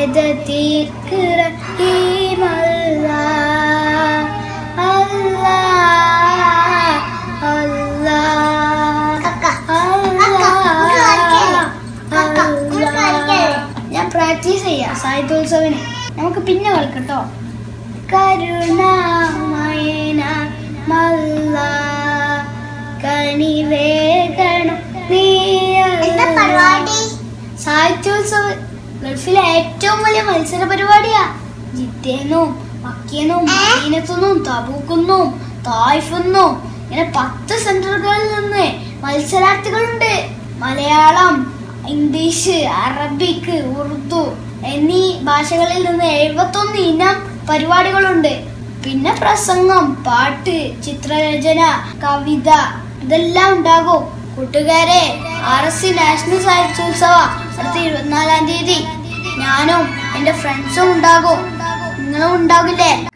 വേദ തീർക്കിറ ഞാൻ പ്രാക്ടീസ് ചെയ്യാം സാഹിത്യോത്സവിന് നമുക്ക് പിന്നെ കളിക്കട്ടോ കരുണാമയന മല്ല കണിവേകണം എന്താ പരിപാടി സാഹിത്യോത്സവം ഗൾഫിലെ ഏറ്റവും വലിയ മത്സര പരിപാടിയാ ജിദ്ദേന്നും മക്കിയനും ഏ? മദീനത്തുനിന്നും തബൂക്കുന്നും തായ്ഫുന്നും ഇങ്ങനെ പത്ത് സെന്ററുകളിൽ നിന്ന് മത്സരാർത്ഥികളുണ്ട് മലയാളം ഇംഗ്ലീഷ് അറബിക് ഉറുദു എന്നീ ഭാഷകളിൽ നിന്ന് എഴുപത്തൊന്ന് ഇനം പരിപാടികളുണ്ട് പിന്നെ പ്രസംഗം പാട്ട് ചിത്രരചന കവിത ഇതെല്ലാം ഉണ്ടാകും കൂട്ടുകാരെ R S C national Sahityotsav അടുത്ത ഇരുപത്തിനാലാം തീയതി ഞാനും എന്റെ ഫ്രണ്ട്സും ഉണ്ടാകും നിങ്ങളും ഉണ്ടാകില്ലേ